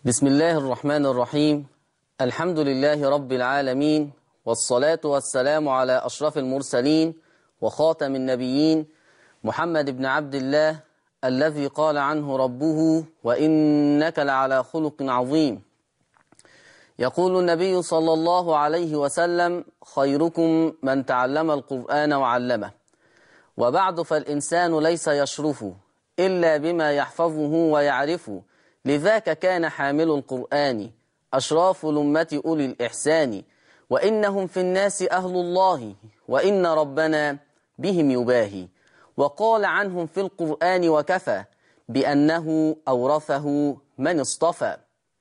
بسم الله الرحمن الرحيم الحمد لله رب العالمين والصلاة والسلام على أشرف المرسلين وخاتم النبيين محمد بن عبد الله الذي قال عنه ربه وإنك لعلى خلق عظيم يقول النبي صلى الله عليه وسلم خيركم من تعلم القرآن وعلمه وبعد فالإنسان ليس يشرف إلا بما يحفظه ويعرفه لذاك كان حامل القرآن أشراف الأمة أولي الإحسان وإنهم في الناس أهل الله وإن ربنا بهم يباهي وقال عنهم في القرآن وكفى بأنه أورثه من اصطفى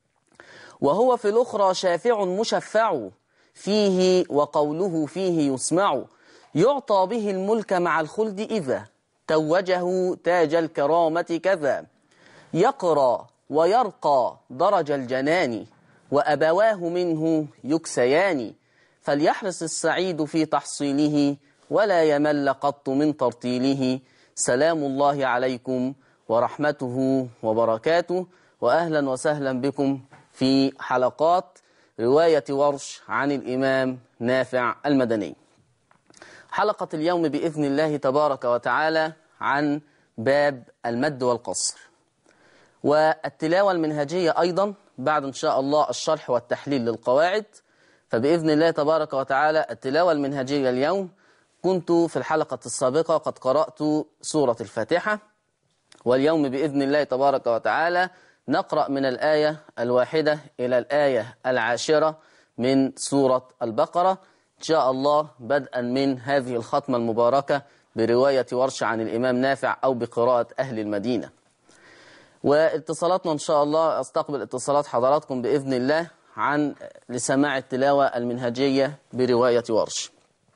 وهو في الأخرى شافع مشفع فيه وقوله فيه يسمع يعطى به الملك مع الخلد إذا توجه تاج الكرامة كذا يقرى ويرقى درج الجنان وأبواه منه يكسيان فليحرص السعيد في تحصيله ولا يمل قط من ترتيله سلام الله عليكم ورحمته وبركاته وأهلا وسهلا بكم في حلقات رواية ورش عن الإمام نافع المدني حلقة اليوم بإذن الله تبارك وتعالى عن باب المد والقصر والتلاوة المنهجية أيضا بعد إن شاء الله الشرح والتحليل للقواعد فبإذن الله تبارك وتعالى التلاوة المنهجية اليوم كنت في الحلقة السابقة قد قرأت سورة الفاتحة واليوم بإذن الله تبارك وتعالى نقرأ من الآية الواحدة إلى الآية العاشرة من سورة البقرة إن شاء الله بدءا من هذه الختمة المباركة برواية ورش عن الإمام نافع أو بقراءة أهل المدينة واتصالاتنا إن شاء الله أستقبل اتصالات حضراتكم بإذن الله عن لسماع التلاوة المنهجية برواية ورش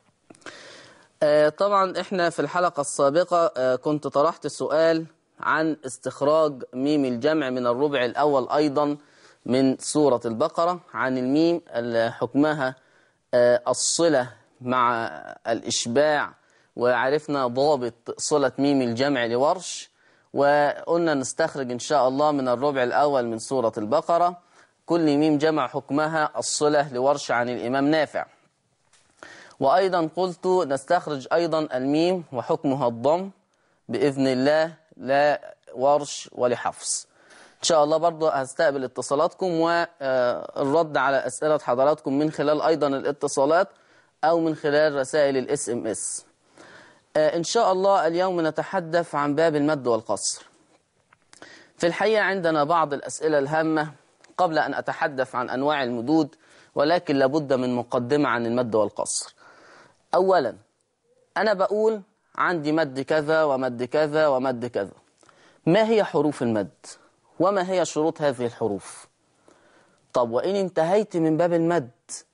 طبعا احنا في الحلقة السابقة كنت طرحت السؤال عن استخراج ميم الجمع من الربع الأول أيضا من سورة البقرة عن الميم حكمها الصلة مع الإشباع وعرفنا ضابط صلة ميم الجمع لورش وقلنا نستخرج إن شاء الله من الربع الأول من سورة البقرة كل ميم جمع حكمها الصلة لورش عن الإمام نافع وأيضا قلت نستخرج أيضا الميم وحكمها الضم بإذن الله لا ورش ولحفص إن شاء الله برضو هستقبل اتصالاتكم والرد على أسئلة حضراتكم من خلال أيضا الاتصالات أو من خلال رسائل الاس ام اس إن شاء الله اليوم نتحدث عن باب المد والقصر في الحقيقة عندنا بعض الأسئلة الهامة قبل أن أتحدث عن أنواع المدود ولكن لابد من مقدمة عن المد والقصر أولا أنا بقول عندي مد كذا ومد كذا ومد كذا ما هي حروف المد وما هي شروط هذه الحروف طب وإن انتهيت من باب المد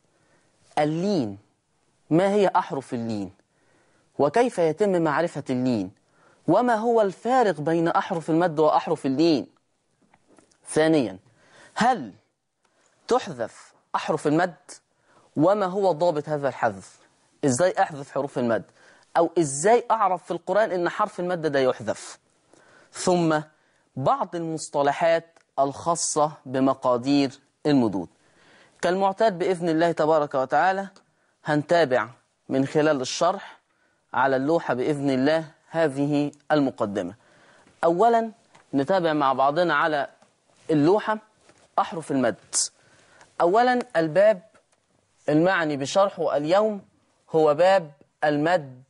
اللين ما هي أحرف اللين وكيف يتم معرفة اللين وما هو الفارق بين أحرف المد وأحرف اللين ثانيا هل تحذف أحرف المد وما هو ضابط هذا الحذف إزاي أحذف حروف المد أو إزاي أعرف في القرآن إن حرف المد ده يحذف ثم بعض المصطلحات الخاصة بمقادير المدود كالمعتاد بإذن الله تبارك وتعالى هنتابع من خلال الشرح على اللوحة بإذن الله هذه المقدمة أولا نتابع مع بعضنا على اللوحة أحرف المد أولا الباب المعني بشرحه اليوم هو باب المد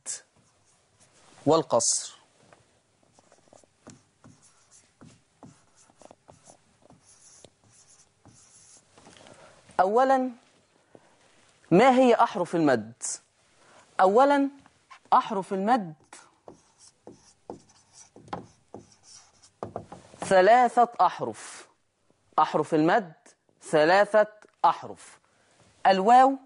والقصر أولا ما هي أحرف المد أولا أحرف المد ثلاثة أحرف أحرف المد ثلاثة أحرف الواو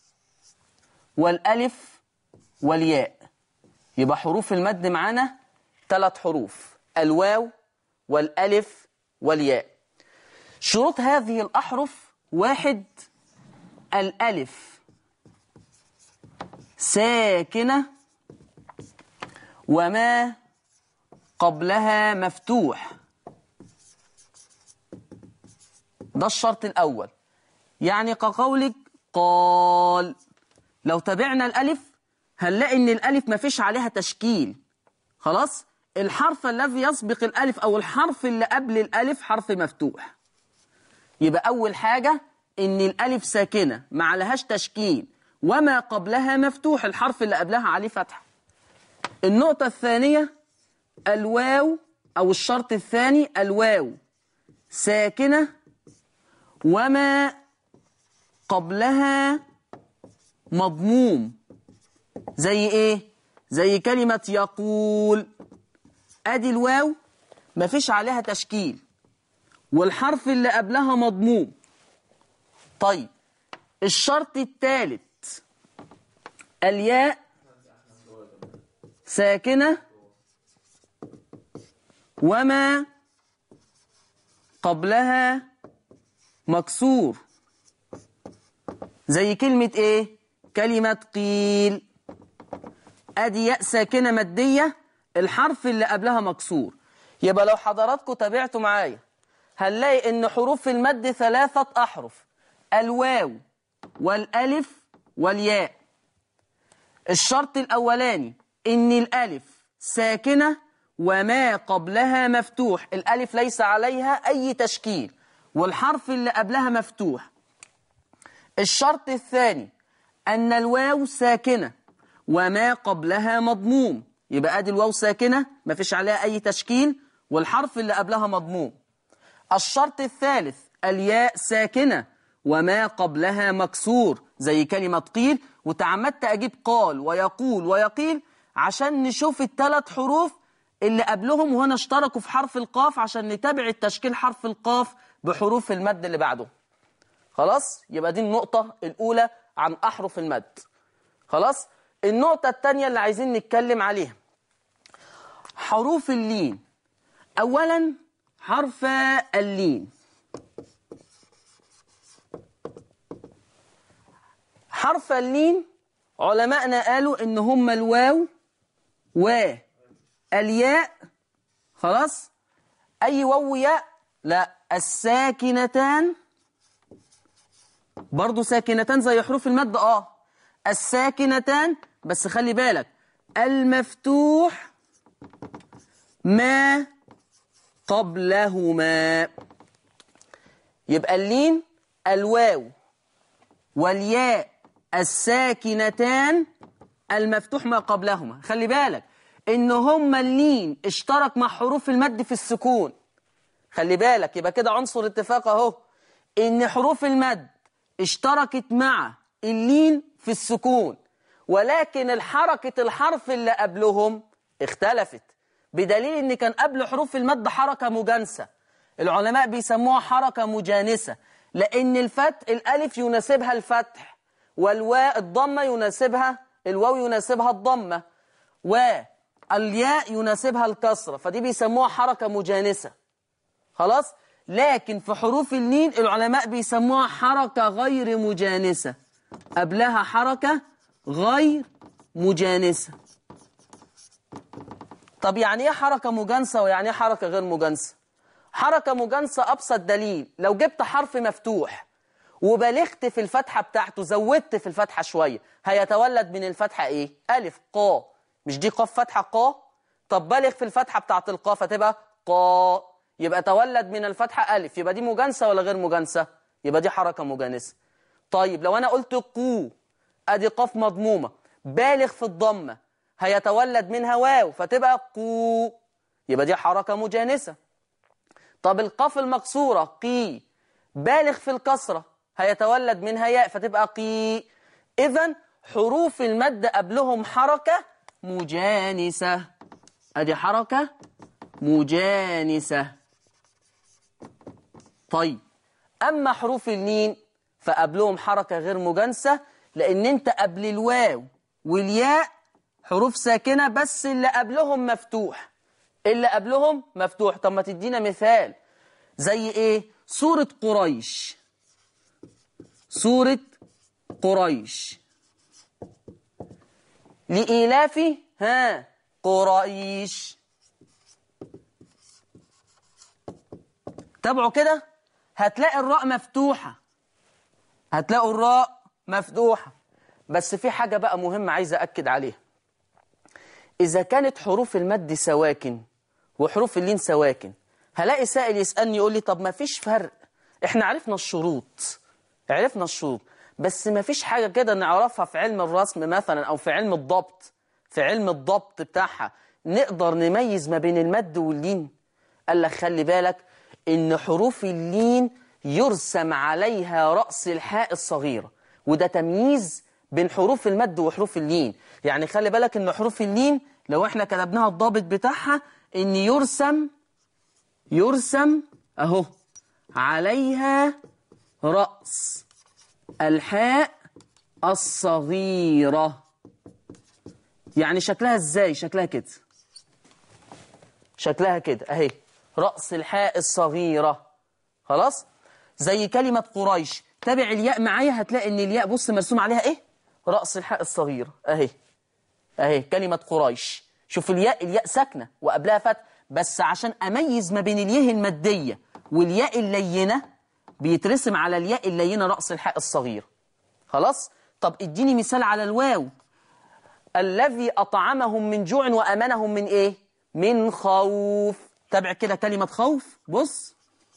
والألف والياء يبقى حروف المد معانا ثلاث حروف الواو والألف والياء شروط هذه الأحرف واحد الألف ساكنة وما قبلها مفتوح ده الشرط الأول يعني كقولك قال لو تابعنا الألف هنلاقي إن الألف ما فيش عليها تشكيل خلاص الحرف الذي يسبق الألف أو الحرف اللي قبل الألف حرف مفتوح يبقى أول حاجة إن الألف ساكنة ما عليهاش تشكيل وما قبلها مفتوح الحرف اللي قبلها عليه فتحة النقطة الثانية الواو أو الشرط الثاني الواو ساكنة وما قبلها مضموم زي ايه زي كلمة يقول ادي الواو مفيش عليها تشكيل والحرف اللي قبلها مضموم طيب الشرط الثالث الياء ساكنة وما قبلها مكسور زي كلمة ايه كلمة قيل ادي ياء ساكنة مادية الحرف اللي قبلها مكسور يبقى لو حضراتكم تابعتوا معايا هنلاقي ان حروف المد ثلاثة احرف الواو والالف والياء الشرط الاولاني ان الالف ساكنة وما قبلها مفتوح الالف ليس عليها اي تشكيل والحرف اللي قبلها مفتوح الشرط الثاني أن الواو ساكنة وما قبلها مضموم يبقى ادي الواو ساكنة ما فيش عليها أي تشكيل والحرف اللي قبلها مضموم الشرط الثالث الياء ساكنة وما قبلها مكسور زي كلمة قيل وتعمدت أجيب قال ويقول ويقيل عشان نشوف الثلاث حروف اللي قبلهم وهنا اشتركوا في حرف القاف عشان نتابع التشكيل حرف القاف بحروف المد اللي بعده خلاص يبقى دي النقطة الأولى عن أحرف المد خلاص النقطة الثانية اللي عايزين نتكلم عليها حروف اللين أولا حرف اللين حرف اللين علماءنا قالوا إن هم الواو والياء خلاص أي واو ياء لا الساكنتان برضو ساكنتان زي حروف المد اه الساكنتان بس خلي بالك المفتوح ما قبلهما يبقى اللين الواو والياء الساكنتان المفتوح ما قبلهما خلي بالك ان هما اللين اشترك مع حروف المد في السكون خلي بالك يبقى كده عنصر اتفاق اهو ان حروف المد اشتركت مع اللين في السكون ولكن الحركة الحرف اللي قبلهم اختلفت بدليل ان كان قبل حروف المد حركة مجانسة العلماء بيسموها حركة مجانسة لان الفتح الالف يناسبها الفتح والواء الضمة يناسبها الواو يناسبها الضمة والياء يناسبها الكسرة فدي بيسموها حركة مجانسة خلاص لكن في حروف اللين العلماء بيسموها حركة غير مجانسة قبلها حركة غير مجانسة طب يعني ايه حركة مجانسة ويعني ايه حركة غير مجانسة حركة مجانسة أبسط دليل لو جبت حرف مفتوح وبلغت في الفتحة بتاعته زودت في الفتحة شوية هيتولد من الفتحة ايه ألف قا مش دي قاف فتحة قا طب بلغ في الفتحة بتاعت القاف هتبقى قا يبقى تولد من الفتحة ألف يبقى دي مجانسة ولا غير مجانسة يبقى دي حركة مجانسة طيب لو أنا قلت قو أدي قاف مضمومة بالغ في الضمة هيتولد منها واو فتبقى قو يبقى دي حركة مجانسة طب القاف المكسورة قي بالغ في الكسرة هيتولد منها ياء فتبقى قي إذا حروف المد قبلهم حركة مجانسة أدي حركة مجانسة طيب أما حروف اللين فقبلهم حركة غير مجانسة لأن أنت قبل الواو والياء حروف ساكنة بس اللي قبلهم مفتوح اللي قبلهم مفتوح طب ما تدينا مثال زي إيه سورة قريش سورة قريش لإيلاف ها قريش تابعوا كده هتلاقي الراء مفتوحة هتلاقوا الراء مفتوحة بس في حاجة بقى مهمة عايز أكد عليها إذا كانت حروف المد سواكن وحروف اللين سواكن هلاقي سائل يسألني يقول لي طب ما فيش فرق احنا عرفنا الشروط عرفنا الشروط بس ما فيش حاجة كده نعرفها في علم الرسم مثلا أو في علم الضبط في علم الضبط بتاعها نقدر نميز ما بين المد واللين قال لك خلي بالك إن حروف اللين يرسم عليها رأس الحاء الصغيرة وده تمييز بين حروف المد وحروف اللين يعني خلي بالك إن حروف اللين لو احنا كتبناها الضابط بتاعها إن يرسم يرسم أهو عليها رأس الحاء الصغيرة يعني شكلها ازاي شكلها كده شكلها كده اهي رأس الحاء الصغيرة خلاص زي كلمة قريش تابع الياء معايا هتلاقي ان الياء بص مرسوم عليها ايه رأس الحاء الصغيرة اهي اهي كلمة قريش شوف الياء الياء ساكنة وقبلها فتح بس عشان اميز ما بين الياء المادية والياء اللينة بيترسم على الياء اللينة رأس الحاء الصغير خلاص طب اديني مثال على الواو الذي أطعمهم من جوع وأمنهم من إيه من خوف تابع كده كلمة خوف بص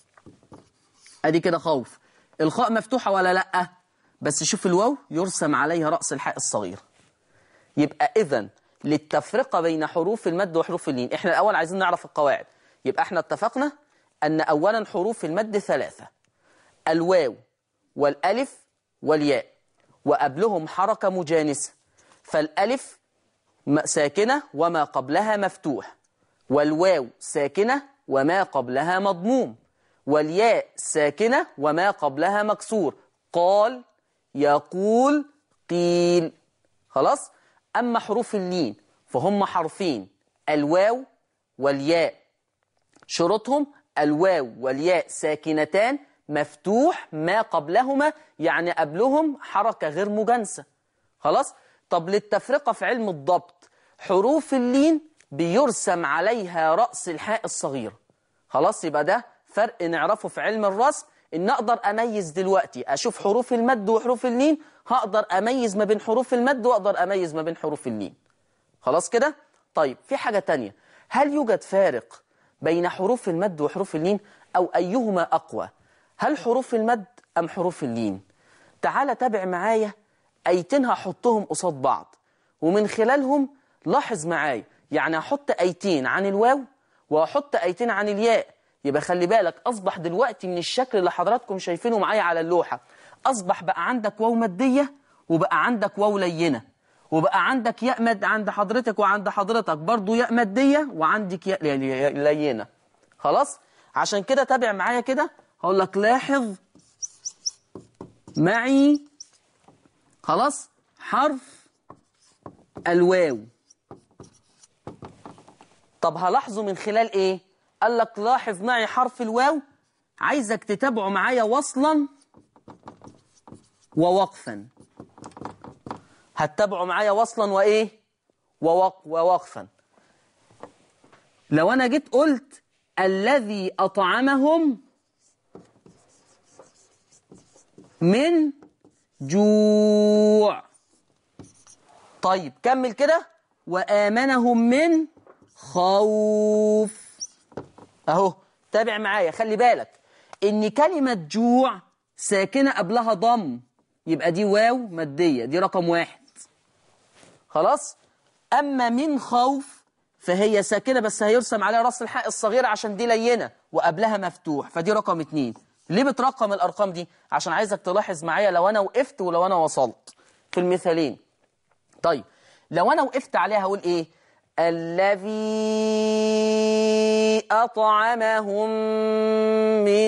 أدي كده خوف الخاء مفتوحة ولا لأ بس شوف الواو يرسم عليها رأس الحاء الصغير يبقى إذن للتفرقة بين حروف المد وحروف اللين احنا الأول عايزين نعرف القواعد يبقى احنا اتفقنا أن أولا حروف المد ثلاثة الواو والألف والياء وقبلهم حركة مجانسة فالألف ساكنة وما قبلها مفتوح والواو ساكنة وما قبلها مضموم والياء ساكنة وما قبلها مكسور قال يقول قيل خلاص أما حروف اللين فهم حرفين الواو والياء شروطهم الواو والياء ساكنتان مفتوح ما قبلهما يعني قبلهم حركة غير مجانسة خلاص طب للتفرقة في علم الضبط حروف اللين بيرسم عليها رأس الحاء الصغيرة خلاص يبقى ده فرق نعرفه في علم الرسم ان اقدر اميز دلوقتي اشوف حروف المد وحروف اللين هقدر اميز ما بين حروف المد واقدر اميز ما بين حروف اللين خلاص كده طيب في حاجة تانية هل يوجد فارق بين حروف المد وحروف اللين او ايهما اقوى هل حروف المد ام حروف اللين تعال تابع معايا ايتين هحطهم قصاد بعض ومن خلالهم لاحظ معايا يعني هحط ايتين عن الواو وهحط ايتين عن الياء يبقى خلي بالك اصبح دلوقتي من الشكل اللي حضراتكم شايفينه معايا على اللوحة اصبح بقى عندك واو مادية وبقى عندك واو لينة وبقى عندك ياء مد عند حضرتك وعند حضرتك برضو ياء مادية وعندك ياء لينة خلاص عشان كده تابع معايا كده هقول لك لاحظ معي خلاص حرف الواو طب هلاحظه من خلال ايه قال لك لاحظ معي حرف الواو عايزك تتابعه معايا وصلا ووقفا هتتابعه معايا وصلا وايه ووق ووقفا لو انا جيت قلت الذي اطعمهم من جوع طيب كمل كده وآمنهم من خوف اهو تابع معايا خلي بالك ان كلمة جوع ساكنة قبلها ضم يبقى دي واو مادية دي رقم واحد خلاص اما من خوف فهي ساكنة بس هيرسم عليها راس الحاء الصغيرة عشان دي لينة وقبلها مفتوح فدي رقم اتنين ليه بترقم الأرقام دي؟ عشان عايزك تلاحظ معايا لو أنا وقفت ولو أنا وصلت في المثالين طيب لو أنا وقفت عليها هقول إيه؟ الذي أطعمهم من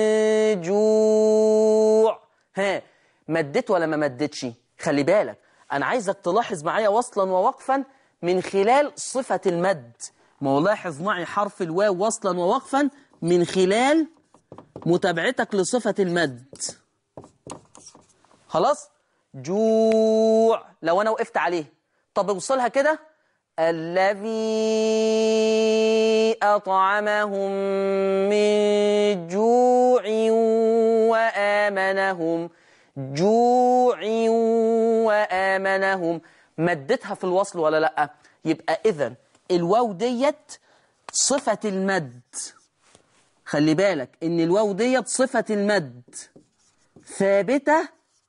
جوع ها مدت ولا ما مدتش؟ خلي بالك أنا عايزك تلاحظ معايا وصلا ووقفا من خلال صفة المد ما هو لاحظ معي حرف الواو وصلا ووقفا من خلال متابعتك لصفة المد خلاص جوع لو أنا وقفت عليه طب اوصلها كده الذي أطعمهم من جوع وآمنهم جوع وآمنهم مدتها في الوصل ولا لأ يبقى إذن الواو ديت صفة المد خلي بالك إن الواو ديت صفة المد ثابتة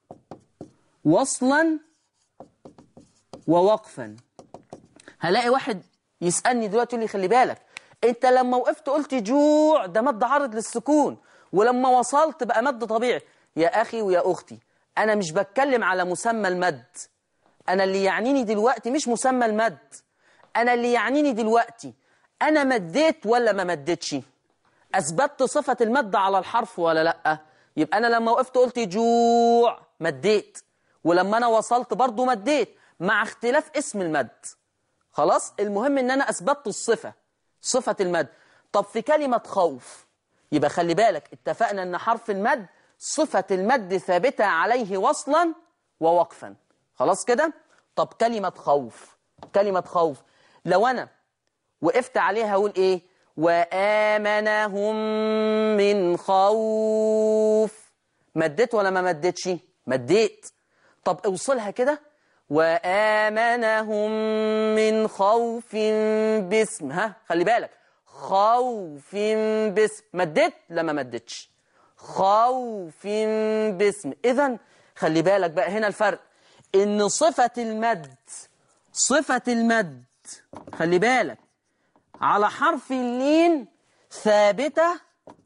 وصلا ووقفا هلاقي واحد يسألني دلوقتي يقول لي خلي بالك انت لما وقفت قلت جوع ده مد عارض للسكون ولما وصلت بقى مد طبيعي يا أخي ويا أختي أنا مش بتكلم على مسمى المد أنا اللي يعنيني دلوقتي مش مسمى المد أنا اللي يعنيني دلوقتي أنا مديت ولا ما مديتش أثبتت صفة المد على الحرف ولا لأ يبقى أنا لما وقفت قلت جوع مديت ولما أنا وصلت برضو مديت مع اختلاف اسم المد خلاص المهم ان انا اثبتت الصفة صفة المد طب في كلمة خوف يبقى خلي بالك اتفقنا ان حرف المد صفة المد ثابتة عليه وصلا ووقفا خلاص كده طب كلمة خوف كلمة خوف لو انا وقفت عليها اقول ايه وآمنهم من خوف مديت ولا ما مديتش مديت طب اوصلها كده وآمنهم من خوف باسم ها خلي بالك خوف باسم مديت لا ما مدتش خوف باسم اذا خلي بالك بقى هنا الفرق ان صفة المد صفة المد خلي بالك على حرف اللين ثابتة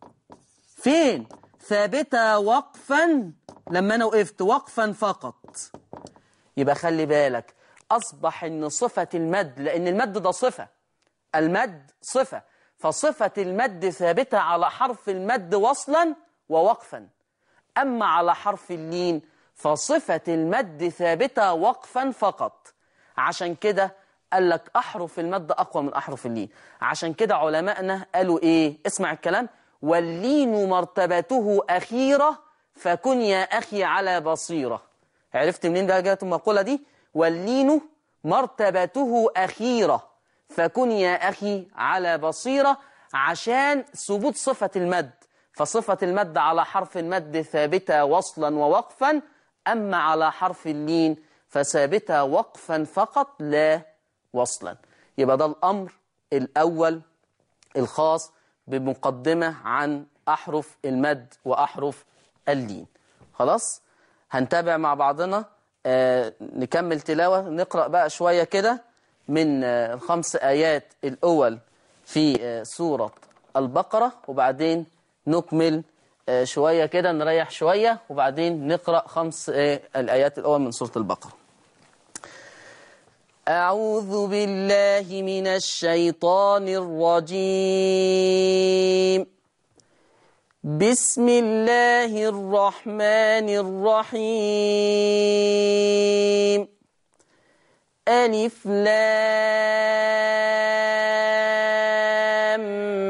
فين ثابتة وقفا لما انا وقفت وقفا فقط يبقى خلي بالك أصبح إن صفة المد لأن المد ده صفة المد صفة فصفة المد ثابتة على حرف المد وصلا ووقفا أما على حرف اللين فصفة المد ثابتة وقفا فقط عشان كده قال لك أحرف المد أقوى من أحرف اللين عشان كده علماءنا قالوا إيه اسمع الكلام واللين مرتبته أخيرة فكن يا أخي على بصيرة عرفت منين بقى جاءت المقولة دي واللين مرتبته أخيرة فكن يا أخي على بصيرة عشان ثبوت صفة المد فصفة المد على حرف المد ثابتة وصلا ووقفا أما على حرف اللين فثابتة وقفا فقط لا وصلا يبقى ده الأمر الأول الخاص بمقدمة عن أحرف المد وأحرف اللين خلاص؟ هنتابع مع بعضنا آه نكمل تلاوة نقرأ بقى شوية كده من آه الخمس آيات الأول في آه سورة البقرة وبعدين نكمل آه شوية كده نريح شوية وبعدين نقرأ خمس آه الآيات الأول من سورة البقرة أعوذ بالله من الشيطان الرجيم بسم الله الرحمن الرحيم ألف لام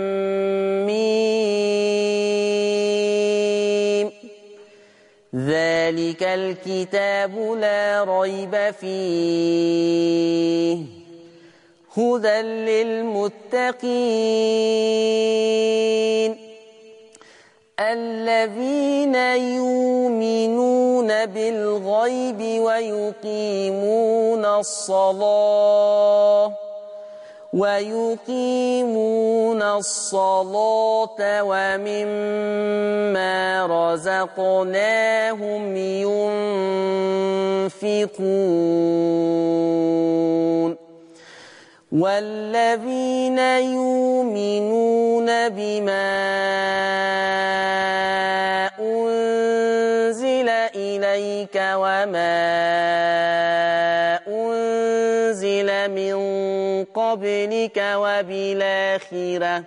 ميم ذلك الكتاب لا ريب فيه هدى للمتقين الذين يؤمنون بالغيب ويقيمون الصلاة ويقيمون الصلاة ومما رزقناهم ينفقون والذين يؤمنون بما أنزل إليك وما أنزل من قبلك وبالآخرة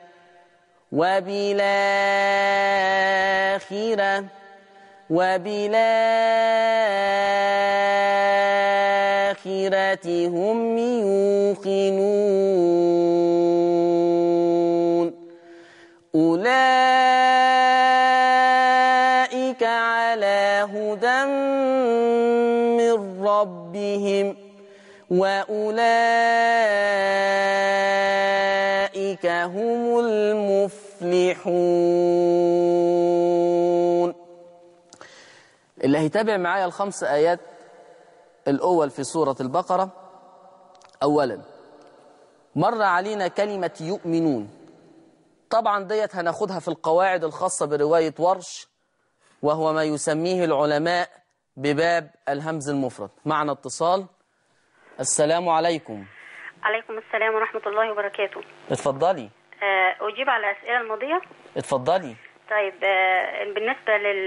وبالآخرة وبالآخرة هم يوقنون أولئك على هدى من ربهم وأولئك هم المفلحون اللي هيتابع معايا الخمس آيات الأول في سورة البقرة أولا مر علينا كلمة يؤمنون طبعا ديت هناخدها في القواعد الخاصة برواية ورش وهو ما يسميه العلماء بباب الهمز المفرد معنا اتصال السلام عليكم عليكم السلام ورحمة الله وبركاته اتفضلي آه، أجيب على الأسئلة الماضية اتفضلي طيب آه، بالنسبة لل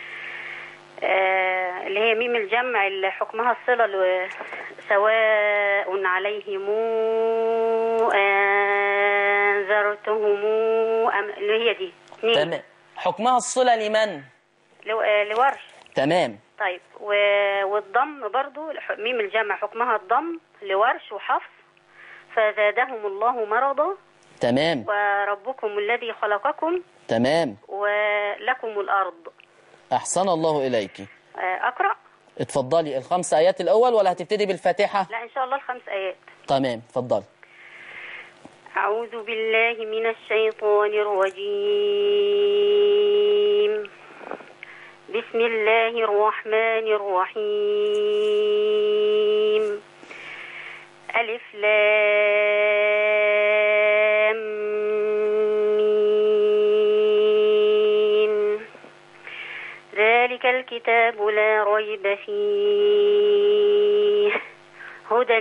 آه، اللي هي ميم الجمع اللي حكمها الصلة ل- سواء عليهم أنذرتهم أم اللي هي دي اتنين تمام حكمها الصلة لمن لو- آه، لورش تمام طيب و- والضم برضو الح- ميم الجمع حكمها الضم لورش وحفص فزادهم الله مرضا تمام وربكم الذي خلقكم تمام ولكم الأرض أحسن الله إليك آه، أقرأ اتفضلي الخمس آيات الأول ولا هتبتدي بالفاتحة لا إن شاء الله الخمس آيات تمام اتفضلي أعوذ بالله من الشيطان الرجيم بسم الله الرحمن الرحيم ألف لام ميم ذلك الكتاب لا ريب فيه هدى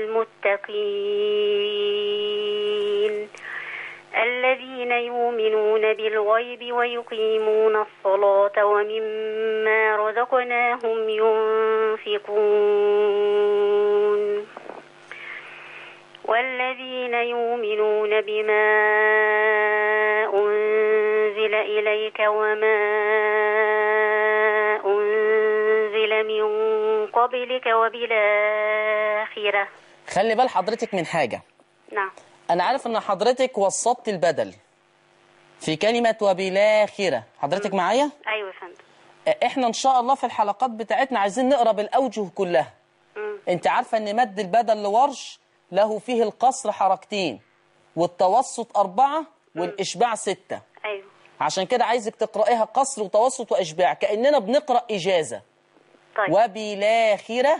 للمتقين الذين يؤمنون بالغيب ويقيمون الصلاة ومما رزقناهم ينفقون والذين يؤمنون بما أنزل إليك وما أنزل من قبلك وبالآخرة خلي بال حضرتك من حاجة نعم أنا عارف إن حضرتك وسطت البدل في كلمة وبالآخرة حضرتك معايا؟ أيوة يا فندم إحنا إن شاء الله في الحلقات بتاعتنا عايزين نقرأ بالأوجه كلها مم. أنت عارفة إن مد البدل لورش له فيه القصر حركتين والتوسط أربعة والإشباع ستة أيوة عشان كده عايزك تقرأيها قصر وتوسط وإشباع كأننا بنقرأ إجازة طيب وبالآخرة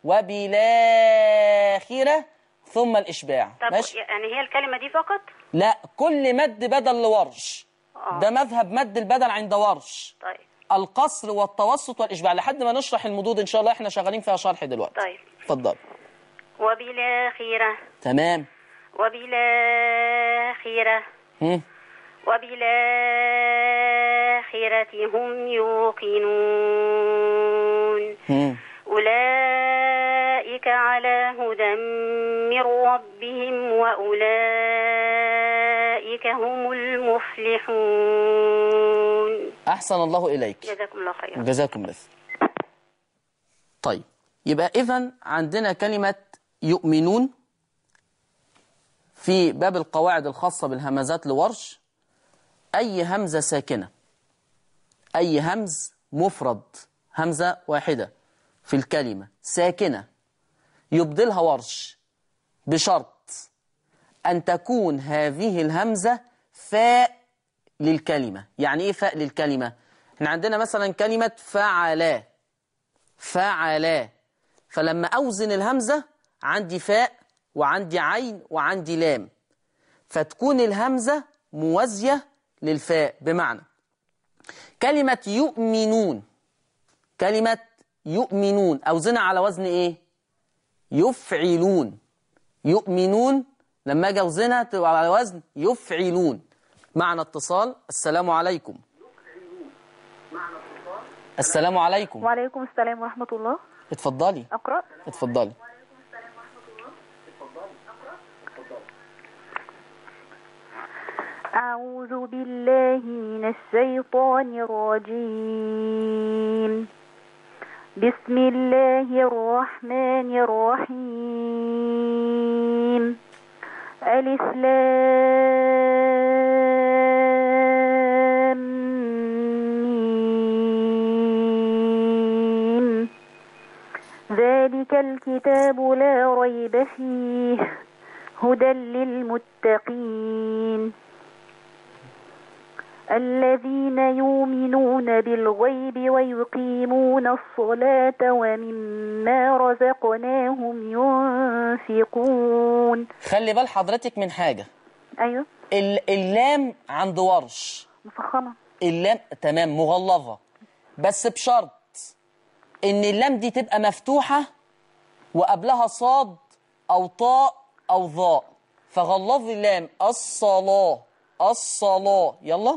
وبالآخرة ثم الإشباع طب ماشي؟ يعني هي الكلمة دي فقط لا كل مد بدل لورش آه. ده مذهب مد البدل عند ورش طيب القصر والتوسط والإشباع لحد ما نشرح المدود إن شاء الله إحنا شغالين فيها شرح دلوقتي طيب اتفضل وبالآخرة تمام وبالآخرة هم. وبالآخرة هم يوقنون هم. أولئك على هدى من ربهم وأولئك هم المفلحون أحسن الله إليك جزاكم الله خيرا جزاكم الله طيب يبقى إذا عندنا كلمة يؤمنون في باب القواعد الخاصة بالهمزات لورش أي همزة ساكنة أي همز مفرد همزة واحدة في الكلمة ساكنة يبدلها ورش بشرط أن تكون هذه الهمزة فاء للكلمة يعني إيه فاء للكلمة؟ احنا عندنا مثلا كلمة فعلا فعلا فلما أوزن الهمزة عندي فاء وعندي عين وعندي لام فتكون الهمزة موازية للفاء بمعنى كلمة يؤمنون كلمة يؤمنون أوزنها على وزن إيه؟ يفعلون يؤمنون لما أجي أوزنها تبقى على وزن يفعلون معنى اتصال السلام عليكم السلام عليكم وعليكم السلام ورحمة الله اتفضلي أقرأ اتفضلي أعوذ بالله من الشيطان الرجيم بسم الله الرحمن الرحيم ألف لام ميم ذلك الكتاب لا ريب فيه هدى للمتقين الذين يؤمنون يؤمنون بالغيب ويقيمون الصلاة ومما رزقناهم ينفقون خلي بال حضرتك من حاجة أيوة ال- اللام عند ورش مفخمة اللام تمام مغلظة بس بشرط ان اللام دي تبقى مفتوحة وقبلها صاد او طاء او ظاء فغلظ اللام الصلاة الصلاة يلا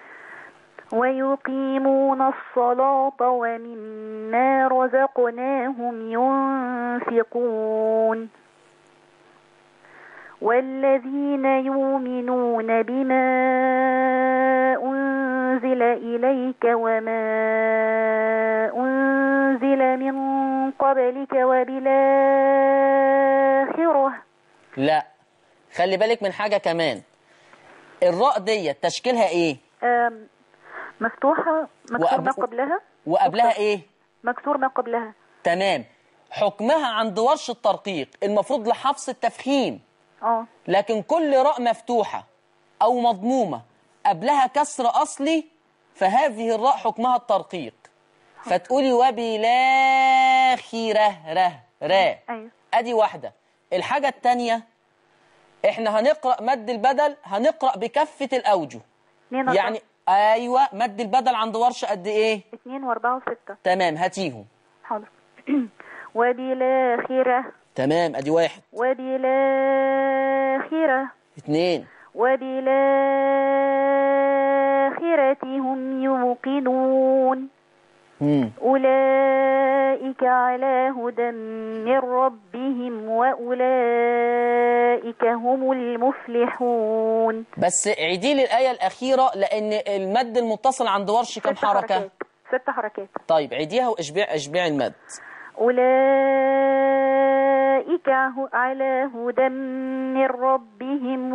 ويقيمون الصلاة ومما رزقناهم ينفقون والذين يؤمنون بما أنزل إليك وما أنزل من قبلك وبالآخرة لا خلي بالك من حاجة كمان الراء دي تشكيلها ايه آم، مفتوحة مكسور وأب- ما قبلها وقبلها ايه مكسور ما قبلها تمام حكمها عند ورش الترقيق المفروض لحفظ التفخيم اه لكن كل راء مفتوحة أو مضمومة قبلها كسر أصلي فهذه الراء حكمها الترقيق فتقولي وبلاخرة ره را أيوة. أدي واحدة الحاجة التانية إحنا هنقرأ مد البدل هنقرأ بكافة الأوجه اتنين أربعة يعني أيوة مد البدل عند ورش قد إيه اتنين واربعة وستة تمام هاتيهم حاضر وبالآخرة تمام أدي واحد وبالآخرة اتنين وبالآخرة هم يوقنون مم. أولئك على هدى من ربهم وأولئك هم المفلحون بس عيدي لي الآية الأخيرة لأن المد المتصل عند ورش كم ست حركة؟ حركات ست حركات طيب عيديها واشبع اشبعي المد أولئك ه- على هدى من ربهم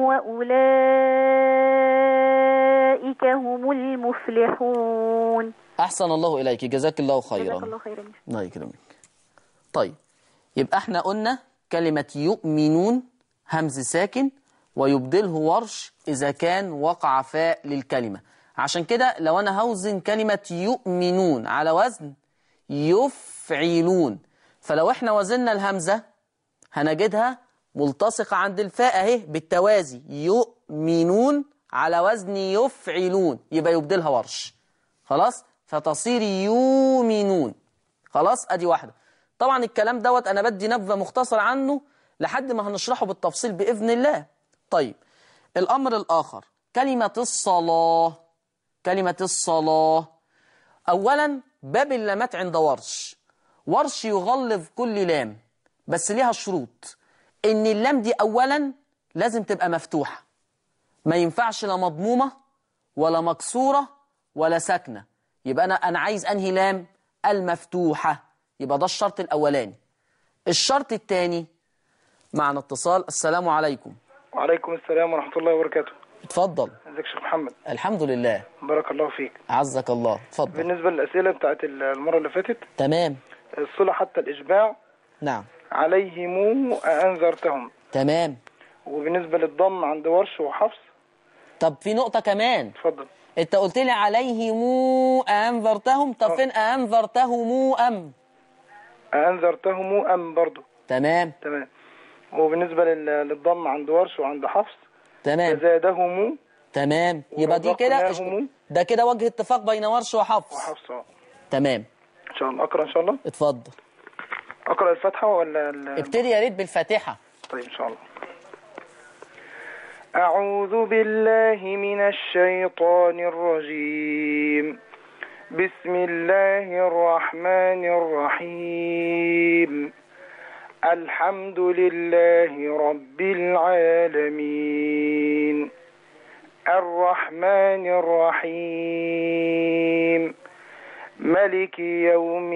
وأولئك هم المفلحون أحسن الله إليك جزاك الله جزاك خيرا الله خيرا الله يكرمك طيب يبقى احنا قلنا كلمة يؤمنون همز ساكن ويبدله ورش إذا كان وقع فاء للكلمة عشان كده لو أنا هوزن كلمة يؤمنون على وزن يفعلون فلو احنا وزننا الهمزة هنجدها ملتصقة عند الفاء اهي بالتوازي يؤمنون على وزن يفعلون يبقى يبدلها ورش خلاص فتصير يؤمنون خلاص ادي واحدة طبعا الكلام دوت انا بدي نبذة مختصرة عنه لحد ما هنشرحه بالتفصيل بإذن الله طيب الأمر الآخر كلمة الصلاة كلمة الصلاة أولا باب اللامات عند ورش ورش يغلظ كل لام بس ليها شروط إن اللام دي أولا لازم تبقى مفتوحة ما ينفعش لا مضمومة ولا مكسورة ولا ساكنة يبقى أنا أنا عايز أنهي لام المفتوحة يبقى ده الشرط الأولاني الشرط الثاني معنا اتصال السلام عليكم وعليكم السلام ورحمة الله وبركاته اتفضل ازيك يا شيخ محمد الحمد لله بارك الله فيك عزك الله اتفضل بالنسبة للأسئلة بتاعت المرة اللي فاتت تمام الصلة حتى الإشباع نعم عليهم أنذرتهم تمام وبالنسبة للضم عند ورش وحفص طب في نقطة كمان اتفضل انت قلت لي عليهم أنذرتهم طب فين أنذرتهم أم أنذرتهم أم برضو تمام تمام وبالنسبة لل- للضم عند ورش وعند حفص تمام فزادهم تمام يبقى دي كده ورزقناهم. ده كده وجه اتفاق بين ورش وحفص وحفص اه تمام إن شاء الله أقرأ إن شاء الله اتفضل أقرأ الفاتحة ولا ال- ابتدي يا ريت بالفاتحة طيب إن شاء الله أعوذ بالله من الشيطان الرجيم بسم الله الرحمن الرحيم الحمد لله رب العالمين الرحمن الرحيم ملك يوم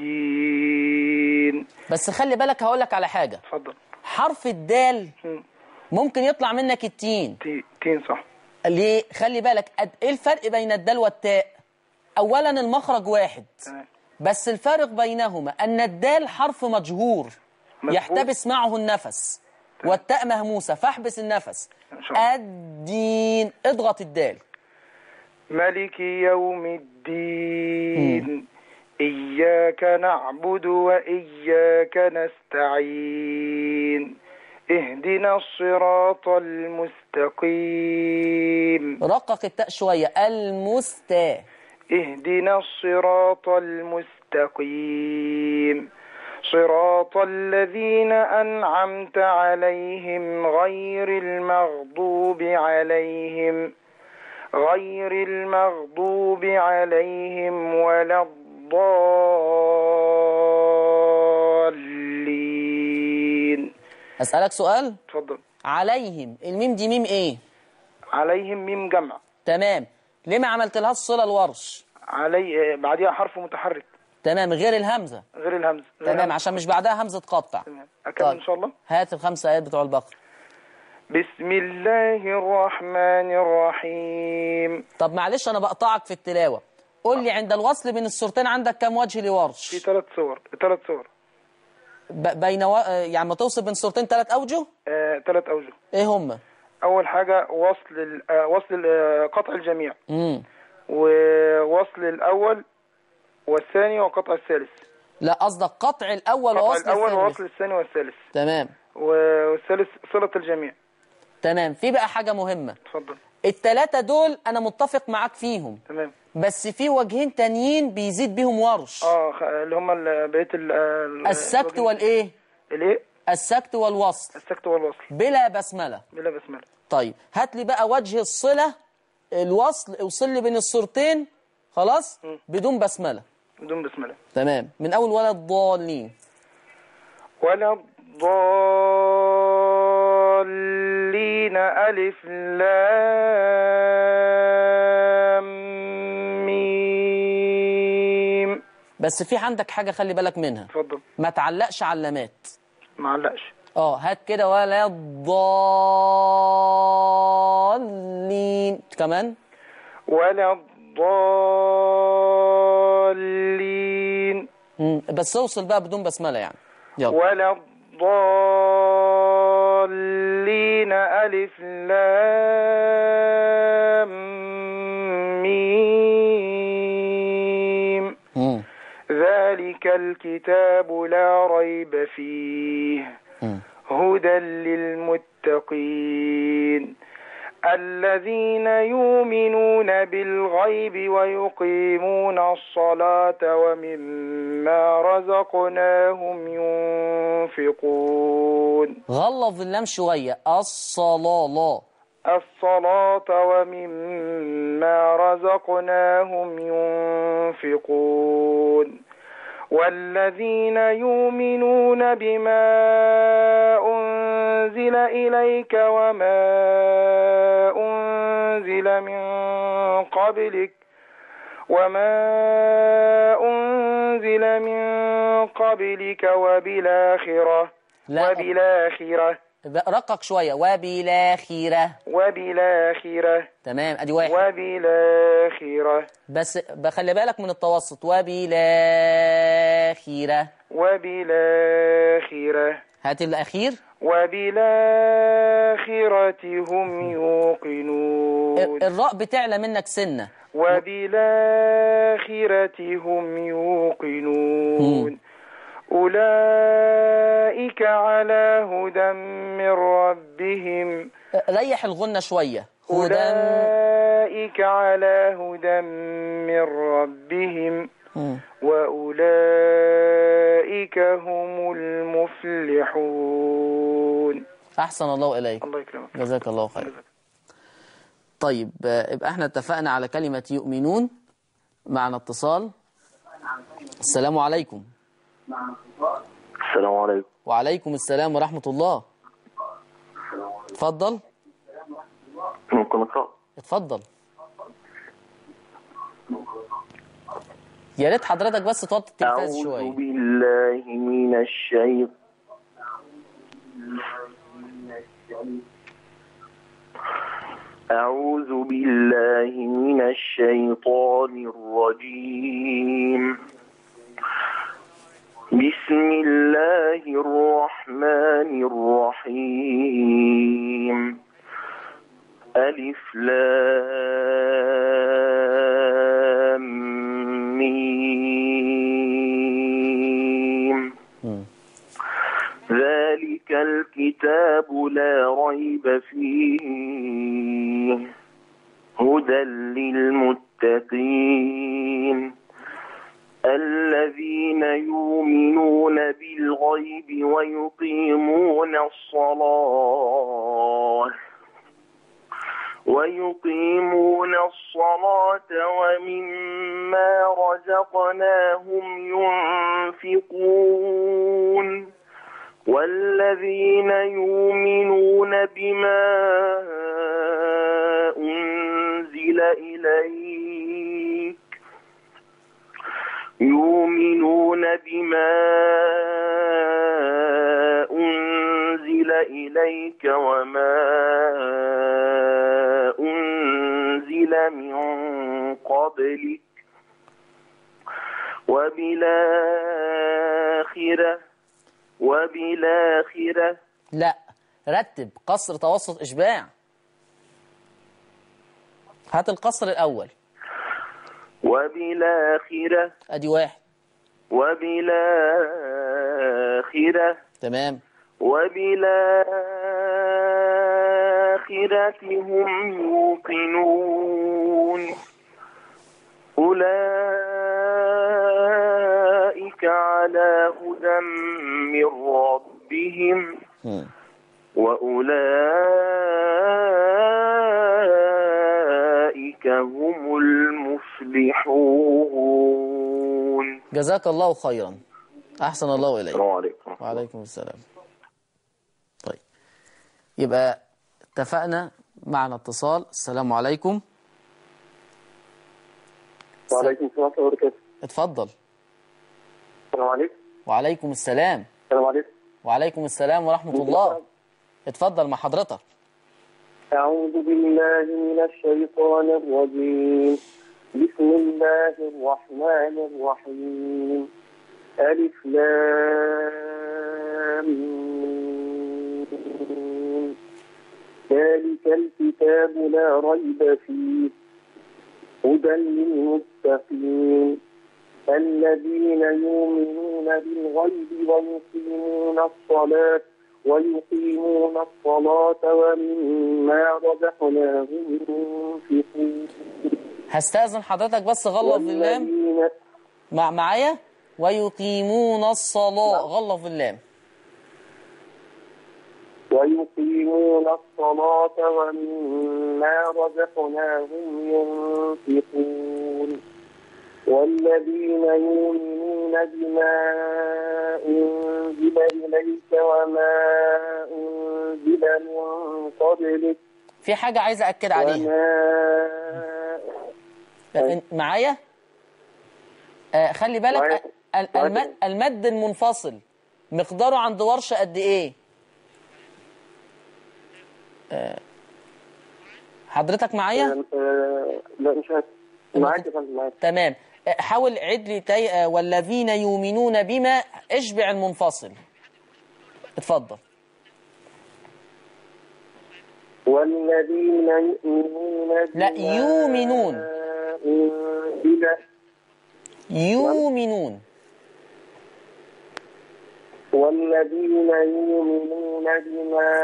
الدين بس خلي بالك هقولك على حاجة اتفضل حرف الدال مم. ممكن يطلع منك التين تي- تين صح ليه خلي بالك قد ايه الفرق بين الدال والتاء اولا المخرج واحد تمام بس الفارق بينهما ان الدال حرف مجهور مظبوط. يحتبس معه النفس والتاء مهموسه فاحبس النفس إن شاء الله. الدين اضغط الدال ملك يوم الدين إياك نعبد وإياك نستعين اهدنا الصراط المستقيم رقق التاء شوية المستا اهدنا الصراط المستقيم صراط الذين أنعمت عليهم غير المغضوب عليهم غير المغضوب عليهم ولا الضالين أسألك سؤال تفضل عليهم الميم دي ميم ايه عليهم ميم جمع تمام ليه ما عملت لها الصلة الورش علي بعدها حرف متحرك تمام غير الهمزة غير الهمزة غير تمام الهمزة. عشان مش بعدها همزة قطع تمام أكمل إن شاء الله هات الخمس آيات بتوع البقرة بسم الله الرحمن الرحيم طب معلش أنا بقطعك في التلاوة قول لي عند الوصل بين السورتين عندك كام وجه في لورش ثلاث صور ثلاث صور ب- بين و... يعني ما توصل بين سورتين ثلاث أوجه آه، ثلاث أوجه ايه هم أول حاجة وصل ال- آه، وصل ال- آه، قطع الجميع امم ووصل الأول والثاني وقطع الثالث لا قصدك قطع الأول قطع ووصل الأول الثالث ووصل الثاني والثالث تمام والثالث صلة الجميع تمام في بقى حاجة مهمة اتفضل التلاتة دول أنا متفق معاك فيهم تمام بس في وجهين تانيين بيزيد بيهم ورش اه خ- اللي هم ال- بقية ال- آه، ال- السكت الوجه- والإيه الايه السكت والوصل السكت والوصل بلا بسملة بلا بسملة طيب هات لي بقى وجه الصلة الوصل اوصل لي بين الصورتين خلاص بدون بسملة بدون بسملة تمام من أول ولا الضالين ولا الضالين ألف لام ميم بس في عندك حاجة خلي بالك منها اتفضل ما تعلقش علامات معلقش اه هات كده ولا الضالين كمان ولا الضالين مم. بس اوصل بقى بدون بسملة يعني يلا ولا الضالين ألف لام ميم مم. ذلك الكتاب لا ريب فيه مم. هدى للمتقين الذين يؤمنون بالغيب ويقيمون الصلاة ومما رزقناهم ينفقون غلظ اللام شوية الصلاة الصلاة ومما رزقناهم ينفقون والذين يؤمنون بما أنزل إليك وما أنزل من قبلك وما أنزل من قبلك وبالآخرة لا. وبالآخرة بقى رقق شوية وبالآخرة وبالآخرة تمام ادي واحد وبالآخرة بس بخلي بالك من التوسط وبالآخرة وبالآخرة هات الأخير وبالآخرة هم يوقنون ال- الراء بتعلى منك سنة وبالآخرة هم يوقنون أولئك على هدى من ربهم ريح الغنة شوية هدى أولئك على هدى من ربهم مم. وأولئك هم المفلحون أحسن الله إليك الله يكرمك جزاك الله خير طيب آه، يبقى احنا اتفقنا على كلمة يؤمنون معنا اتصال السلام عليكم السلام عليكم وعليكم السلام ورحمة الله اتفضل ممكن اقرا اتفضل يا ريت حضرتك بس توطي التلفاز اعوذ شوية بالله من الشيطان أعوذ بالله من الشيطان الرجيم بسم الله الرحمن الرحيم ألف لام ميم مم. ذلك الكتاب لا ريب فيه هدى للمتقين الذين يؤمنون بالغيب ويقيمون الصلاة ويقيمون الصلاة ومما رزقناهم ينفقون والذين يؤمنون بما أنزل إليك يؤمنون بما أنزل إليك وما أنزل من قبلك وبالآخرة وبالآخرة لا رتب قصر توسط إشباع هات القصر الأول وبالآخرة أدي واحد وبالآخرة تمام وبالآخرة هم يوقنون أولئك على هدى من ربهم مم. وأولئك هم المفلحون جزاك الله خيرا أحسن الله إليك السلام عليكم وعليكم السلام طيب يبقى اتفقنا معنا اتصال السلام عليكم وعليكم السلام ورحمة الله وبركاته اتفضل السلام عليكم وعليكم السلام السلام عليكم وعليكم السلام ورحمة الله اتفضل مع حضرتك أعوذ بالله من الشيطان الرجيم بسم الله الرحمن الرحيم ألف لام ميم. ذلك الكتاب لا ريب فيه هدى للمتقين الذين يؤمنون بالغيب ويقيمون الصلاة ويقيمون الصلاة ومما رزقناهم ينفقون هستأذن حضرتك بس غلط اللام والذين مع معايا ويقيمون الصلاة غلط اللام ويقيمون الصلاة ومما رزقناهم ينفقون والذين يؤمنون بما أنزل إليك وما أنزل من قبلك في حاجة عايز أكد عليها وما إن- معايا آه خلي بالك معايا. آه، ال- معايا. الم- المد المنفصل مقداره عند ورشة قد إيه آه، حضرتك معايا آه، لا مش عارف معاك يا فندم معاك تمام آه، حاول عد لي تي... آه، والذين يؤمنون بما اشبع المنفصل اتفضل والذين يؤمنون لا، بما يؤمنون. أنزل يؤمنون والذين يؤمنون بما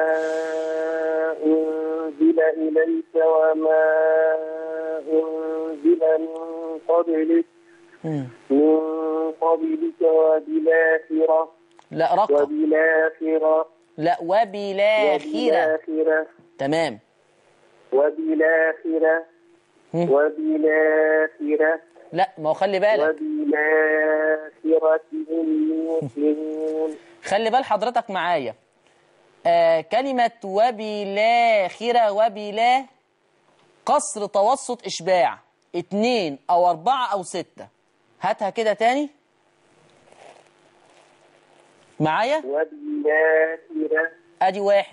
أنزل إليك وما أنزل من قبلك مم. من قبلك وبالآخرة لا رقم وبالآخرة لا وبالآخرة وبالآخرة تمام وبالآخرة مم. وبالآخرة لا ما هو خلي بالك وبالآخرة هم يوقنون خلي بال حضرتك معايا آه كلمة وبالآخرة وبلا قصر توسط إشباع اتنين أو أربعة أو ستة هاتها كده تاني معايا وبالآخرة أدي واحد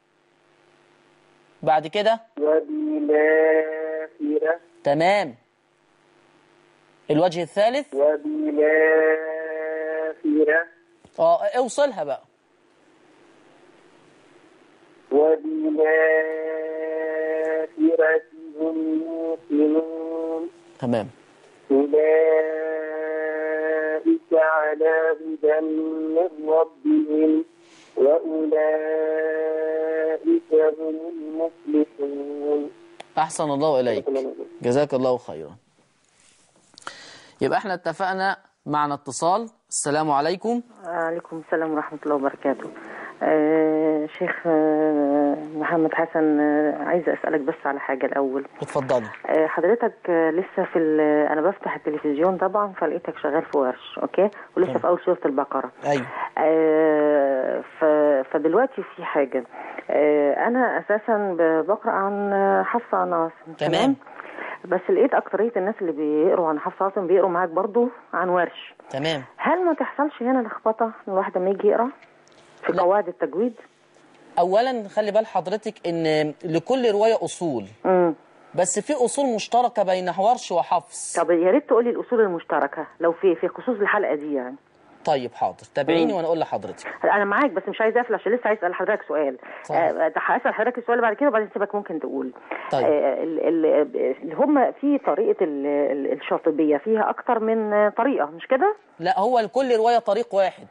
بعد كده وبالآخرة تمام الوجه الثالث وبالآخرة اه اوصلها بقى والآخرة هم يوقنون تمام أولئك على هدى من ربهم وأولئك هم المفلحون أحسن الله إليك جزاك الله خيرا يبقى احنا اتفقنا معنا اتصال السلام عليكم عليكم السلام ورحمة الله وبركاته آه شيخ آه محمد حسن آه عايزة أسألك بس على حاجة الأول اتفضلي آه حضرتك آه لسه في ال- أنا بفتح التلفزيون طبعا فلقيتك شغال في ورش أوكي ولسه تمام. في أول سورة البقرة أيوه آه ف- فدلوقتي في حاجة آه أنا أساسا ب- بقرأ عن آه، حفصة عن عاصم تمام. بس لقيت أكترية الناس اللي بيقروا عن حفصة عاصم بيقروا معاك برضو عن ورش تمام هل ما تحصلش هنا لخبطة إن الواحد لما يجي يقرا في لا. قواعد التجويد؟ أولا خلي بال حضرتك إن لكل رواية أصول امم بس في أصول مشتركة بين ورش وحفص طب يا ريت تقولي الأصول المشتركة لو في في خصوص الحلقة دي يعني طيب حاضر تابعيني مم. وأنا أقول لحضرتك أنا معاك بس مش عايز أقفل عشان لسه عايز أسأل حضرتك سؤال طيب. آه، هسأل حضرتك السؤال بعد كده وبعدين سيبك ممكن تقول طيب. آه، ال- ال- اللي هم في طريقة ال- ال- الشاطبية فيها أكتر من آه، طريقة مش كده؟ لا هو لكل رواية طريق واحد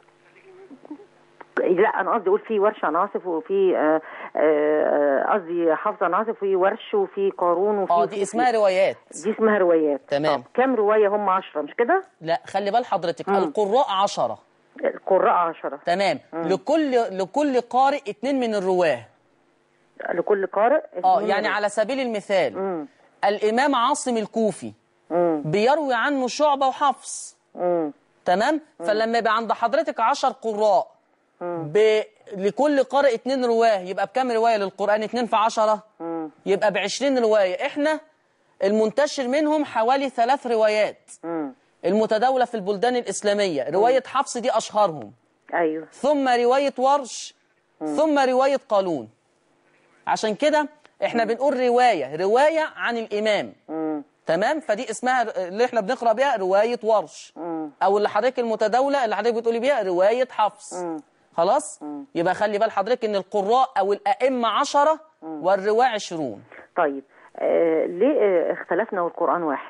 لا انا قصدي اقول في ورش عن عاصف وفي آه، آه، قصدي حفظ عن عاصف وفي ورش وفي قارون وفي اه وفي- دي اسمها روايات دي اسمها روايات تمام. طب كام رواية هم عشرة مش كده؟ لا خلي بال حضرتك مم. القراء عشرة القراء عشرة تمام لكل لكل قارئ اتنين من الرواه لكل قارئ اه اتنين يعني رواية. على سبيل المثال مم. الإمام عاصم الكوفي مم. بيروي عنه شعبة وحفص مم. تمام فلما يبقى عند حضرتك عشر قراء ب... لكل قارئ اتنين رواه يبقى بكام رواية للقرآن اتنين في عشرة مم. يبقى بعشرين رواية احنا المنتشر منهم حوالي ثلاث روايات مم. المتداولة في البلدان الإسلامية رواية حفص دي أشهرهم ايوه ثم رواية ورش ثم رواية قالون عشان كده احنا بنقول رواية رواية عن الإمام مم. تمام فدي اسمها اللي احنا بنقرأ بيها رواية ورش مم. او اللي حضرتك المتداولة اللي حضرتك بتقولي بيها رواية حفص مم. خلاص يبقى خلي بال حضرتك ان القراء او الائمة عشرة والرواة عشرون طيب آه ليه آه اختلفنا والقرآن واحد؟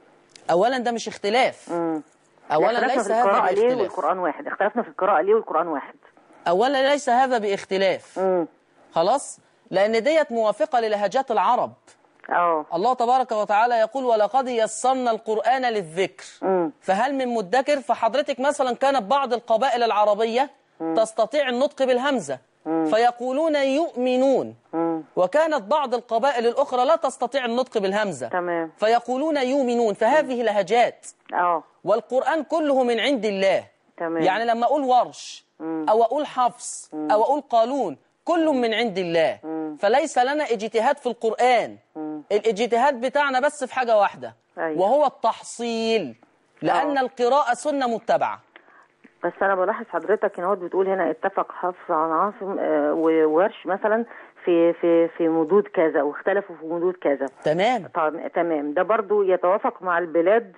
اولا ده مش اختلاف مم. اولا اختلفنا ليس في هذا القراءة ليه باختلاف والقرآن واحد؟ اختلفنا في القراءة ليه والقرآن واحد؟ اولا ليس هذا باختلاف مم. خلاص لان ديت موافقة للهجات العرب اه الله تبارك وتعالى يقول ولقد يسرنا القرآن للذكر مم. فهل من مدكر فحضرتك مثلا كانت بعض القبائل العربية تستطيع النطق بالهمزة فيقولون يؤمنون مم. وكانت بعض القبائل الأخرى لا تستطيع النطق بالهمزة تمام فيقولون يؤمنون فهذه لهجات اه والقرآن كله من عند الله تمام يعني لما أقول ورش أو أقول حفص أو أقول قالون كل من عند الله فليس لنا اجتهاد في القرآن الاجتهاد بتاعنا بس في حاجة واحدة أيوة. وهو التحصيل لأن آه. القراءة سنة متبعة بس انا بلاحظ حضرتك هنا بتقول هنا اتفق حفص عن عاصم آه، وورش مثلا في في في مدود كذا واختلفوا في مدود كذا تمام طب تمام ده برضو يتوافق مع البلاد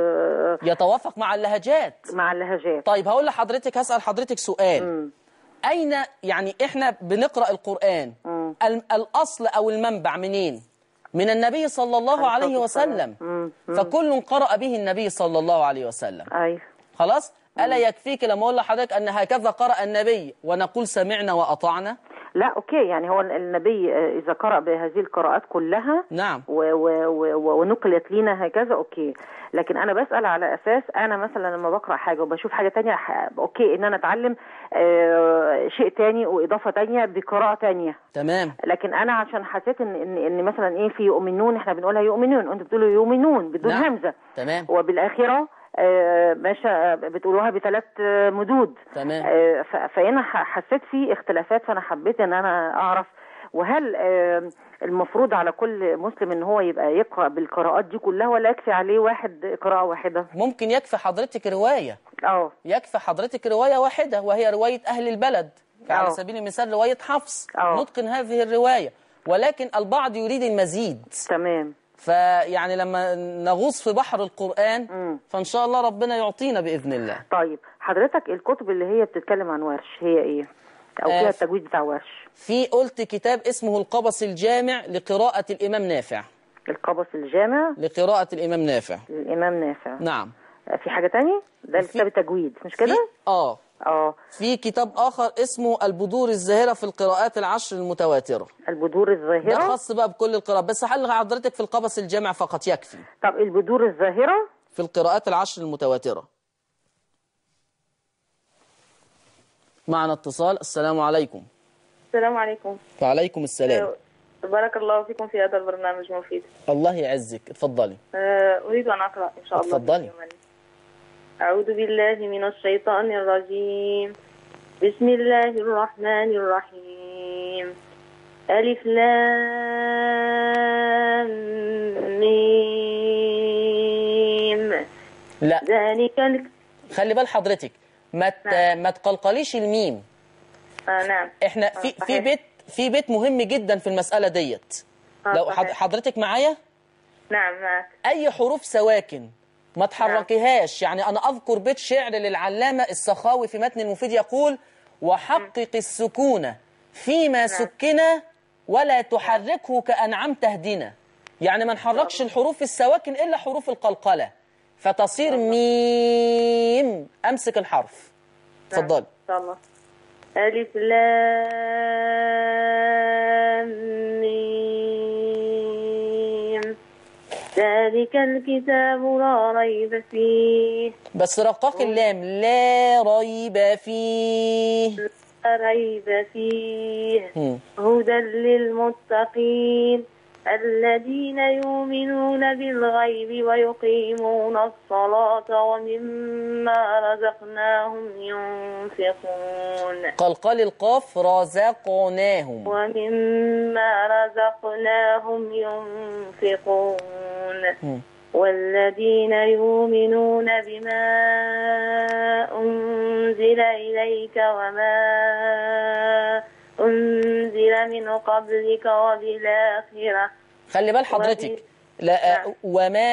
آه، يتوافق مع اللهجات مع اللهجات طيب هقول لحضرتك هسأل حضرتك سؤال مم. أين يعني إحنا بنقرأ القرآن مم. ال- الأصل أو المنبع منين من النبي صلى الله عليه عليه الصلاة وسلم مم. مم. فكل قرأ به النبي صلى الله عليه وسلم ايوه خلاص ألا يكفيك لما أقول لحضرتك أن هكذا قرأ النبي ونقول سمعنا وأطعنا لا اوكي يعني هو النبي آه، اذا قرأ بهذه القراءات كلها نعم و و و ونقلت لينا هكذا اوكي لكن انا بسال على اساس انا مثلا لما بقرا حاجه وبشوف حاجه تانية ح- اوكي ان انا اتعلم آه شيء تاني واضافه تانية بقراءه تانية تمام لكن انا عشان حسيت ان ان, إن مثلا ايه في يؤمنون احنا بنقولها يؤمنون انتوا بتقولوا يؤمنون بدون نعم. همزه تمام وبالاخره آه ماشي بتقولوها بثلاث آه، مدود تمام. آه، ف- فهنا ح- حسيت في اختلافات فانا حبيت ان انا اعرف وهل آه، المفروض على كل مسلم ان هو يبقى يقرا بالقراءات دي كلها ولا يكفي عليه واحد قراءه واحده ممكن يكفي حضرتك رواية اه يكفي حضرتك رواية واحدة وهي رواية أهل البلد على أه. سبيل المثال رواية حفص أه. نتقن هذه الرواية ولكن البعض يريد المزيد تمام فيعني لما نغوص في بحر القرآن مم. فإن شاء الله ربنا يعطينا بإذن الله طيب حضرتك الكتب اللي هي بتتكلم عن ورش هي ايه او آه، فيها التجويد بتاع ورش في قلت كتاب اسمه القبس الجامع لقراءة الإمام نافع القبس الجامع لقراءة الإمام نافع للامام نافع نعم آه، في حاجه تاني ده في- كتاب التجويد مش في كده اه اه في كتاب آخر اسمه البذور الزاهرة في القراءات العشر المتواترة البذور ده الظاهره خاص بقى بكل القراءات بس حل حضرتك في القبس الجامع فقط يكفي طب البذور الظاهره في القراءات العشر المتواترة معنا اتصال السلام عليكم السلام عليكم وعليكم السلام بارك الله فيكم في هذا البرنامج مفيد الله يعزك اتفضلي آه، أريد أن أقرأ إن شاء الله اتفضلي. يوماً. أعوذ بالله من الشيطان الرجيم بسم الله الرحمن الرحيم ألف لام ميم لا ذلك ال... خلي بال حضرتك ما ت- نعم. ما تقلقليش الميم آه نعم احنا في آه، في صحيح. بيت في بيت مهم جدا في المسألة ديت آه، لو حض- صحيح. حضرتك معايا نعم معك اي حروف سواكن ما تحركيهاش يعني انا اذكر بيت شعر للعلامة السخاوي في متن المفيد يقول وحقق السكون فيما سكن ولا تحركه كأنعم تهدنا يعني ما نحركش الحروف السواكن إلا حروف القلقلة فتصير ميم أمسك الحرف اتفضلي إن شاء الله ألف لام ميم ذلك الكتاب لا ريب فيه بس رقاق اللام لا ريب فيه لا ريب فيه هم. هدى للمتقين الذين يؤمنون بالغيب ويقيمون الصلاة ومما رزقناهم ينفقون قلقل القاف رزقناهم ومما رزقناهم ينفقون هم. والذين يؤمنون بما أنزل إليك وما أنزل من قبلك وبالآخرة خلي بال حضرتك لا نعم. وما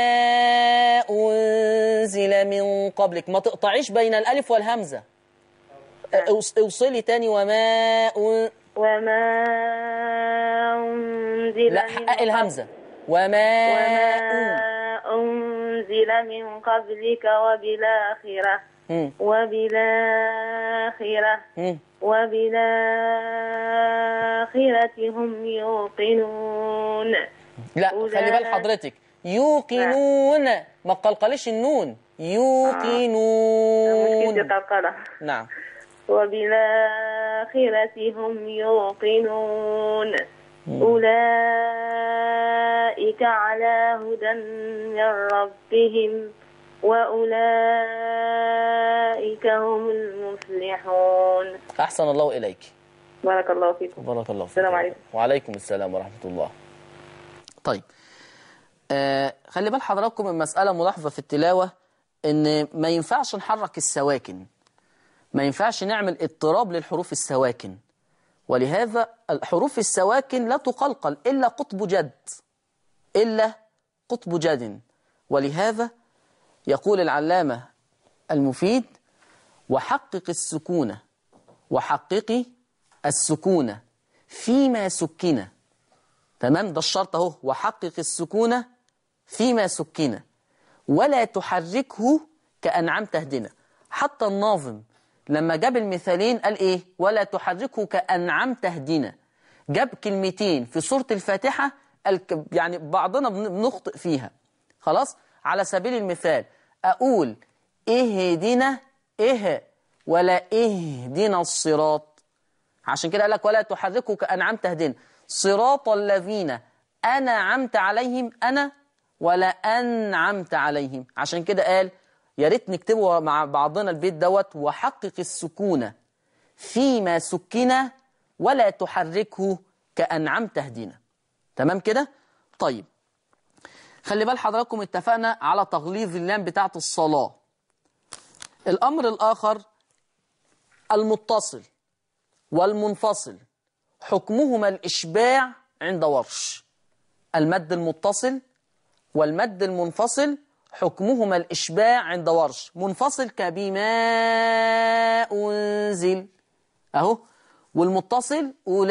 أنزل من قبلك ما تقطعيش بين الألف والهمزة اوص- اوصلي تاني وما أن... وما أنزل لا من حقق قبل- الهمزة وما أن... وما أنزل من قبلك وبالآخرة هم. وبالآخرة هم. وبالآخرة هم يوقنون لا خلي بال أولئك- حضرتك يوقنون ما تقلقليش النون يوقنون مشكلة قلقلة نعم وبالآخرة هم يوقنون أولئك على هدى من ربهم وأولئك هم المفلحون أحسن الله إليك بارك الله فيكم بارك الله فيك السلام عليكم. وعليكم السلام ورحمة الله طيب آه خلي بال حضراتكم المسألة ملاحظة في التلاوة إن ما ينفعش نحرك السواكن ما ينفعش نعمل اضطراب للحروف السواكن ولهذا الحروف السواكن لا تقلقل إلا قطب جد إلا قطب جد ولهذا يقول العلامة المفيد وحقق السكون وحققي السكون فيما سكن تمام ده الشرط اهو وحقق السكون فيما سكن ولا تحركه كأنعم تهدنا حتى الناظم لما جاب المثالين قال ايه ولا تحركه كأنعم تهدنا جاب كلمتين في سورة الفاتحة الك- يعني بعضنا بن- بنخطئ فيها خلاص على سبيل المثال أقول اهدنا إيه ولا اهدنا الصراط عشان كده قال لك ولا تحركه كأنعم تهدنا صراط الذين أنعمت عليهم أنا ولا أنعمت عليهم عشان كده قال يا ريت نكتبه مع بعضنا البيت دوت وحقق السكون فيما سكن ولا تحركه كأنعم تهدينا تمام كده طيب خلي بال حضراتكم اتفقنا على تغليظ اللام بتاعة الصلاة الأمر الآخر المتصل والمنفصل حكمهما الإشباع عند ورش المد المتصل والمد المنفصل حكمهما الإشباع عند ورش منفصل كبما أنزل أهو والمتصل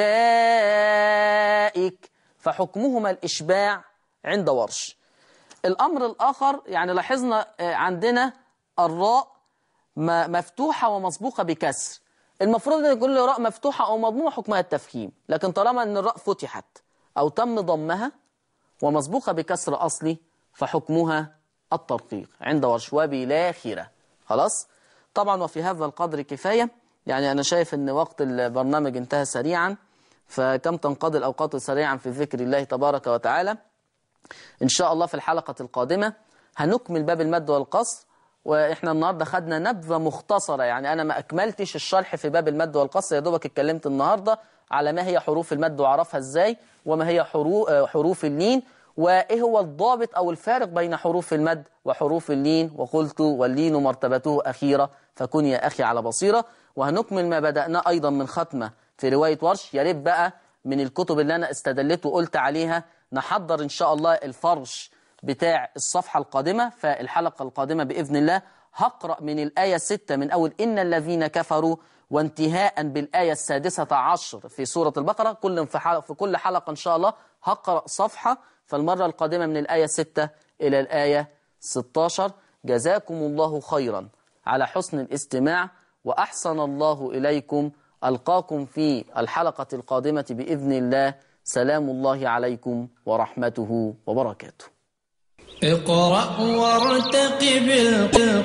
أولئك فحكمهما الإشباع عند ورش الأمر الآخر يعني لاحظنا آه، عندنا الراء م- مفتوحة ومسبوقة بكسر المفروض ان كل راء مفتوحة أو مضمومة حكمها التفخيم لكن طالما أن الراء فتحت أو تم ضمها ومسبوقة بكسر أصلي فحكمها الترقيق عند ورش وبلاخرة خلاص طبعا وفي هذا القدر كفاية يعني أنا شايف أن وقت البرنامج انتهى سريعا فكم تنقضي الأوقات سريعا في ذكر الله تبارك وتعالى إن شاء الله في الحلقة القادمة هنكمل باب المد والقصر وإحنا النهاردة خدنا نبذة مختصرة يعني أنا ما أكملتش الشرح في باب المد والقصر يا دوبك اتكلمت النهاردة على ما هي حروف المد وعرفها إزاي وما هي حرو- آه، حروف اللين وإيه هو الضابط أو الفارق بين حروف المد وحروف اللين وقلت واللين مرتبته أخيرة فكن يا أخي على بصيرة وهنكمل ما بدأنا أيضا من ختمة في رواية ورش يا ريت بقى من الكتب اللي أنا استدلت وقلت عليها نحضر إن شاء الله الفرش بتاع الصفحة القادمة فالحلقة القادمة بإذن الله هقرأ من الآية 6 من أول إن الذين كفروا وانتهاء بالآية السادسة عشر في سورة البقرة كل في, حلقة في كل حلقة إن شاء الله هقرأ صفحة فالمرة القادمة من الآية 6 إلى الآية 16 جزاكم الله خيرا على حسن الاستماع وأحسن الله إليكم ألقاكم في الحلقة القادمة بإذن الله سلام الله عليكم ورحمته وبركاته اقرأ وارتقب القرآن